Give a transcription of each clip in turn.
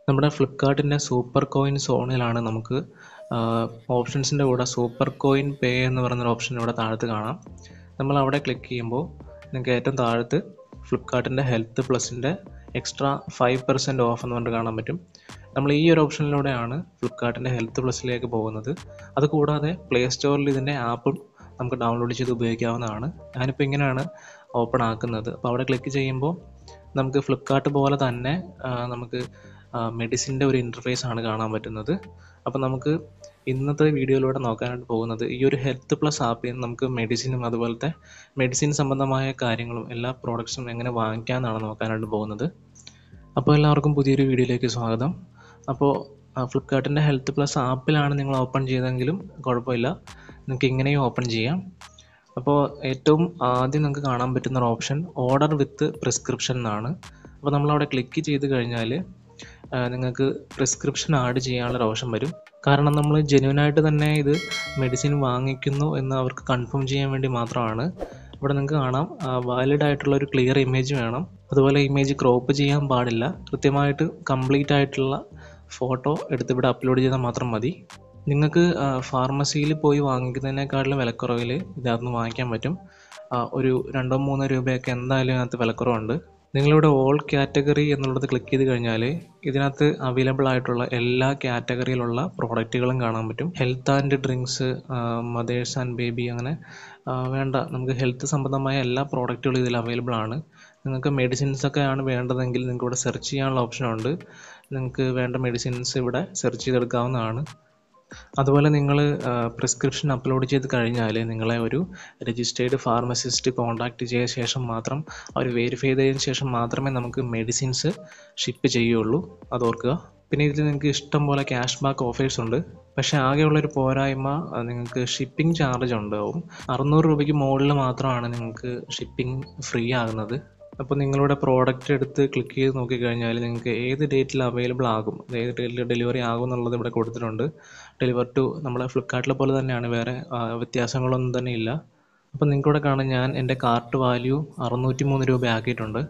നമ്മുടെ ഫ്ലിപ്കാർട്ടിൻ്റെ super coin സോണിലാണ് നമുക്ക് ഓപ്ഷൻസിൻ്റെ കൂടെ സൂപ്പർ കോയിൻ പേ എന്ന് പറയുന്നൊരു ഓപ്ഷൻ ഇവിടെ താഴത്ത് കാണാം നമ്മൾ അവിടെ ക്ലിക്ക് ചെയ്യുമ്പോൾ നിങ്ങൾക്ക് ഏറ്റവും താഴത്ത് ഫ്ലിപ്കാർട്ടിൻ്റെ ഹെൽത്ത് പ്ലസിൻ്റെ എക്സ്ട്രാ ഫൈവ് പെർസെൻറ്റ് ഓഫ് എന്ന് പറഞ്ഞിട്ട് കാണാൻ പറ്റും നമ്മൾ ഈ ഒരു ഓപ്ഷനിലൂടെയാണ് ഫ്ലിപ്കാർട്ടിൻ്റെ ഹെൽത്ത് പ്ലസിലേക്ക് പോകുന്നത് അതുകൂടാതെ പ്ലേ സ്റ്റോറിൽ ഇതിൻ്റെ ആപ്പും നമുക്ക് ഡൗൺലോഡ് ചെയ്ത് ഉപയോഗിക്കാവുന്നതാണ് ഞാനിപ്പോൾ ഇങ്ങനെയാണ് ഓപ്പൺ ആക്കുന്നത് അപ്പോൾ അവിടെ ക്ലിക്ക് ചെയ്യുമ്പോൾ നമുക്ക് ഫ്ലിപ്കാർട്ട് പോലെ തന്നെ ആ, നമുക്ക് മെഡിസിൻ്റെ ഒരു ഇൻ്റർഫേസ് ആണ് കാണാൻ പറ്റുന്നത് അപ്പോൾ നമുക്ക് ഇന്നത്തെ വീഡിയോയിലൂടെ നോക്കാനായിട്ട് പോകുന്നത് ഈ ഒരു ഹെൽത്ത് പ്ലസ് ആപ്പിൽ നിന്ന് നമുക്ക് മെഡിസിനും അതുപോലത്തെ മെഡിസിൻ സംബന്ധമായ കാര്യങ്ങളും എല്ലാ പ്രോഡക്ട്സും എങ്ങനെ വാങ്ങിക്കാമെന്നാണ് നോക്കാനായിട്ട് പോകുന്നത് അപ്പോൾ എല്ലാവർക്കും പുതിയൊരു വീഡിയോയിലേക്ക് സ്വാഗതം അപ്പോൾ ഫ്ലിപ്കാർട്ടിൻ്റെ ഹെൽത്ത് പ്ലസ് ആപ്പിലാണ് നിങ്ങൾ ഓപ്പൺ ചെയ്തെങ്കിലും കുഴപ്പമില്ല നിങ്ങൾക്ക് ഇങ്ങനെയും ഓപ്പൺ ചെയ്യാം അപ്പോൾ ഏറ്റവും ആദ്യം നിങ്ങൾക്ക് കാണാൻ പറ്റുന്ന ഒരു ഓപ്ഷൻ ഓർഡർ വിത്ത് പ്രിസ്ക്രിപ്ഷൻ എന്നാണ് അപ്പോൾ നമ്മളവിടെ ക്ലിക്ക് ചെയ്ത് കഴിഞ്ഞാൽ നിങ്ങൾക്ക് പ്രിസ്ക്രിപ്ഷൻ ആഡ് ചെയ്യാനുള്ള ഒരു ഓപ്ഷൻ വരും കാരണം നമ്മൾ ജെന്യൂനായിട്ട് തന്നെ ഇത് മെഡിസിൻ വാങ്ങിക്കുന്നു എന്ന് അവർക്ക് കൺഫേം ചെയ്യാൻ വേണ്ടി മാത്രമാണ് ഇവിടെ നിങ്ങൾക്ക് കാണാം വാലിഡ് ആയിട്ടുള്ള ഒരു ക്ലിയർ ഇമേജ് വേണം അതുപോലെ ഇമേജ് ക്രോപ്പ് ചെയ്യാൻ പാടില്ല കൃത്യമായിട്ട് കംപ്ലീറ്റ് ആയിട്ടുള്ള ഫോട്ടോ എടുത്ത് ഇവിടെ അപ്ലോഡ് ചെയ്താൽ മാത്രം മതി നിങ്ങൾക്ക് ഫാർമസിയിൽ പോയി വാങ്ങിക്കുന്നതിനേക്കാളും വിലക്കുറവിൽ ഇതിനകത്ത് നിന്ന് വാങ്ങിക്കാൻ പറ്റും ആ, ഒരു രണ്ടോ മൂന്നോ രൂപയൊക്കെ എന്തായാലും ഇതിനകത്ത് വിലക്കുറവുണ്ട് നിങ്ങളിവിടെ ഓൾ കാറ്റഗറി എന്നുള്ളത് ക്ലിക്ക് ചെയ്ത് കഴിഞ്ഞാൽ ഇതിനകത്ത് അവൈലബിൾ ആയിട്ടുള്ള എല്ലാ കാറ്റഗറിയിലുള്ള പ്രോഡക്റ്റുകളും കാണാൻ പറ്റും health and drinks mothers and baby അങ്ങനെ ആ, വേണ്ട നമുക്ക് ഹെൽത്ത് സംബന്ധമായ എല്ലാ പ്രോഡക്റ്റുകളും ഇതിൽ അവൈലബിൾ ആണ് നിങ്ങൾക്ക് മെഡിസിൻസ് ഒക്കെ ആണ് വേണ്ടതെങ്കിൽ നിങ്ങൾക്ക് ഇവിടെ സെർച്ച് ചെയ്യാനുള്ള ഓപ്ഷനുണ്ട് നിങ്ങൾക്ക് വേണ്ട മെഡിസിൻസ് ഇവിടെ സെർച്ച് ചെയ്തെടുക്കാവുന്നതാണ് അതുപോലെ നിങ്ങൾ പ്രിസ്ക്രിപ്ഷൻ അപ്ലോഡ് ചെയ്ത് കഴിഞ്ഞാൽ നിങ്ങളെ ഒരു രജിസ്റ്റേർഡ് ഫാർമസിസ്റ്റ് കോൺടാക്ട് ചെയ്ത ശേഷം മാത്രം അവർ വെരിഫൈ ചെയ്തതിന് ശേഷം മാത്രമേ നമുക്ക് മെഡിസിൻസ് ഷിപ്പ് ചെയ്യുള്ളൂ അത് ഓർക്കുക പിന്നെ ഇതിൽ നിങ്ങൾക്ക് ഇഷ്ടം പോലെ ക്യാഷ് ബാക്ക് ഓഫേഴ്സ് ഉണ്ട് പക്ഷേ ആകെയുള്ളൊരു പോരായ്മ അഹ് നിങ്ങൾക്ക് ഷിപ്പിംഗ് ചാർജ് ഉണ്ടാവും അറുന്നൂറ് രൂപയ്ക്ക് മുകളിൽ മാത്രമാണ് നിങ്ങൾക്ക് ഷിപ്പിംഗ് ഫ്രീ ആകുന്നത് അപ്പോൾ നിങ്ങളുടെ പ്രോഡക്റ്റ് എടുത്ത് ക്ലിക്ക് ചെയ്ത് നോക്കിക്കഴിഞ്ഞാൽ നിങ്ങൾക്ക് ഏത് ഡേറ്റിൽ അവൈലബിൾ ആകും അത് ഏത് ഡേറ്റിൽ ഡെലിവറി ആകും എന്നുള്ളത് ഇവിടെ കൊടുത്തിട്ടുണ്ട് ഡെലിവർ ടു നമ്മുടെ ഫ്ലിപ്കാർട്ടിലെ പോലെ തന്നെയാണ് വേറെ ആ, വ്യത്യാസങ്ങളൊന്നും തന്നെ ഇല്ല അപ്പോൾ നിങ്ങൾക്ക് ഇവിടെ കാണാം ഞാൻ എൻ്റെ കാർട്ട് വാല്യൂ അറുന്നൂറ്റി മൂന്ന് രൂപ ആക്കിയിട്ടുണ്ട്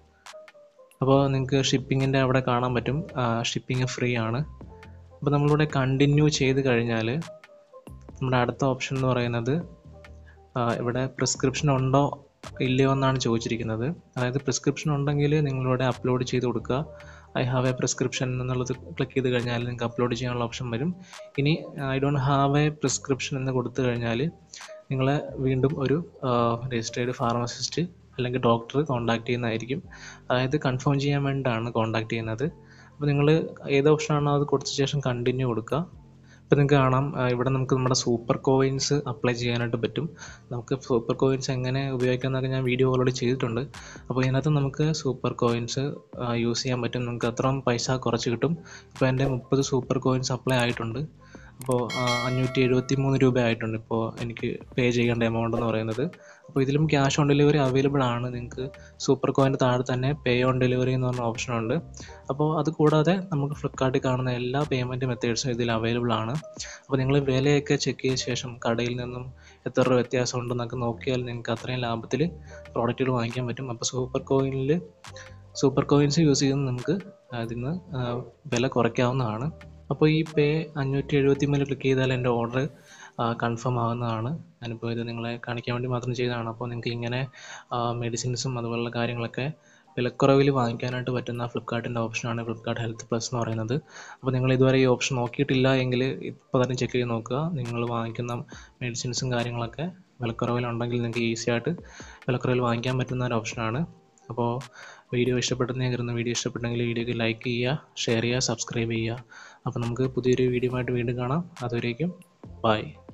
അപ്പോൾ നിങ്ങൾക്ക് ഷിപ്പിങ്ങിൻ്റെ അവിടെ കാണാൻ പറ്റും ഷിപ്പിംഗ് ഫ്രീ ആണ് അപ്പോൾ നമ്മളിവിടെ കണ്ടിന്യൂ ചെയ്ത് കഴിഞ്ഞാൽ നമ്മുടെ അടുത്ത ഓപ്ഷൻ എന്ന് പറയുന്നത് ആ, ഇവിടെ പ്രിസ്ക്രിപ്ഷൻ ഉണ്ടോ ഇല്ലയോ എന്നാണ് ചോദിച്ചിരിക്കുന്നത് അതായത് പ്രിസ്ക്രിപ്ഷൻ ഉണ്ടെങ്കിൽ നിങ്ങളിവിടെ അപ്ലോഡ് ചെയ്ത് കൊടുക്കുക ഐ ഹാവ് എ പ്രിസ്ക്രിപ്ഷൻ എന്നുള്ളത് ക്ലിക്ക് ചെയ്ത് കഴിഞ്ഞാൽ നിങ്ങൾക്ക് അപ്ലോഡ് ചെയ്യാനുള്ള ഓപ്ഷൻ വരും ഇനി I don't have a prescription എന്ന് കൊടുത്തു കഴിഞ്ഞാൽ നിങ്ങളെ വീണ്ടും ഒരു രജിസ്റ്റേർഡ് ഫാർമസിസ്റ്റ് അല്ലെങ്കിൽ ഡോക്ടർ കോൺടാക്ട് ചെയ്യുന്നതായിരിക്കും അതായത് കൺഫേം ചെയ്യാൻ വേണ്ടിയിട്ടാണ് കോൺടാക്ട് ചെയ്യുന്നത് അപ്പോൾ നിങ്ങൾ ഏത് ഓപ്ഷനാണോ അത് കൊടുത്ത ശേഷം കണ്ടിന്യൂ കൊടുക്കുക ഇപ്പോൾ നിങ്ങൾക്ക് കാണാം ആ, ഇവിടെ നമുക്ക് നമ്മുടെ സൂപ്പർ കോയിൻസ് അപ്ലൈ ചെയ്യാനായിട്ട് പറ്റും നമുക്ക് സൂപ്പർ കോയിൻസ് എങ്ങനെ ഉപയോഗിക്കാമെന്നൊക്കെ ഞാൻ വീഡിയോ ഓൾറെഡി ചെയ്തിട്ടുണ്ട് അപ്പോൾ ഇതിനകത്ത് നമുക്ക് സൂപ്പർ കോയിൻസ് യൂസ് ചെയ്യാൻ പറ്റും നമുക്ക് അത്രയും പൈസ കുറച്ച് കിട്ടും ഇപ്പോൾ എൻ്റെ മുപ്പത് സൂപ്പർ കോയിൻസ് അപ്ലൈ ആയിട്ടുണ്ട് അപ്പോൾ അഞ്ഞൂറ്റി എഴുപത്തി മൂന്ന് രൂപ ആയിട്ടുണ്ട് ഇപ്പോൾ എനിക്ക് പേ ചെയ്യേണ്ട എമൗണ്ട് എന്ന് പറയുന്നത് അപ്പോൾ ഇതിലും ക്യാഷ് ഓൺ ഡെലിവറി അവൈലബിൾ ആണ് നിങ്ങൾക്ക് സൂപ്പർ കോയിൻ്റെ താഴെ തന്നെ പേ ഓൺ ഡെലിവറി എന്ന് പറഞ്ഞ ഓപ്ഷൻ ഉണ്ട് അപ്പോൾ അത് കൂടാതെ നമുക്ക് ഫ്ലിപ്കാർട്ടിൽ കാണുന്ന എല്ലാ പേയ്മെൻറ്റ് മെത്തേഡ്സും ഇതിൽ അവൈലബിൾ ആണ് അപ്പോൾ നിങ്ങൾ വിലയൊക്കെ ചെക്ക് ചെയ്ത ശേഷം കടയിൽ നിന്നും എത്ര രൂപ വ്യത്യാസം ഉണ്ടെന്നൊക്കെ നോക്കിയാൽ നിങ്ങൾക്ക് അത്രയും ലാഭത്തിൽ പ്രോഡക്റ്റുകൾ വാങ്ങിക്കാൻ പറ്റും അപ്പോൾ സൂപ്പർ കോയിനിൽ സൂപ്പർ കോയിൻസ് യൂസ് ചെയ്ത് നമുക്ക് അതിന് വില കുറയ്ക്കാവുന്നതാണ് അപ്പോൾ ഈ പേ അഞ്ഞൂറ്റി എഴുപത്തി മൂന്നിൽ ക്ലിക്ക് ചെയ്താൽ എൻ്റെ ഓർഡർ കൺഫേം ആകുന്നതാണ് ഞാനിപ്പോൾ ഇത് നിങ്ങളെ കാണിക്കാൻ വേണ്ടി മാത്രം ചെയ്തതാണ് അപ്പോൾ നിങ്ങൾക്ക് ഇങ്ങനെ മെഡിസിൻസും അതുപോലുള്ള കാര്യങ്ങളൊക്കെ വിലക്കുറവിൽ വാങ്ങിക്കാനായിട്ട് പറ്റുന്ന ഫ്ലിപ്കാർട്ടിൻ്റെ ഓപ്ഷനാണ് ഫ്ലിപ്കാർട്ട് ഹെൽത്ത് പ്ലസ് എന്ന് പറയുന്നത് അപ്പോൾ നിങ്ങൾ ഇതുവരെ ഈ ഓപ്ഷൻ നോക്കിയിട്ടില്ല എങ്കിൽ ഇപ്പോൾ തന്നെ ചെക്ക് ചെയ്ത് നോക്കുക നിങ്ങൾ വാങ്ങിക്കുന്ന മെഡിസിൻസും കാര്യങ്ങളൊക്കെ വിലക്കുറവിലുണ്ടെങ്കിൽ നിങ്ങൾക്ക് ഈസി ആയിട്ട് വിലക്കുറവിൽ വാങ്ങിക്കാൻ പറ്റുന്ന ഒരു ഓപ്ഷനാണ് അപ്പോൾ വീഡിയോ ഇഷ്ടപ്പെട്ടെന്ന് ഞാൻ കരുതുന്നു വീഡിയോ ഇഷ്ടപ്പെട്ടെങ്കിൽ വീഡിയോക്ക് ലൈക്ക് ചെയ്യുക ഷെയർ ചെയ്യുക സബ്സ്ക്രൈബ് ചെയ്യുക അപ്പോൾ നമുക്ക് പുതിയൊരു വീഡിയോ ആയിട്ട് വീണ്ടും കാണാം അതുവരേക്കും ബൈ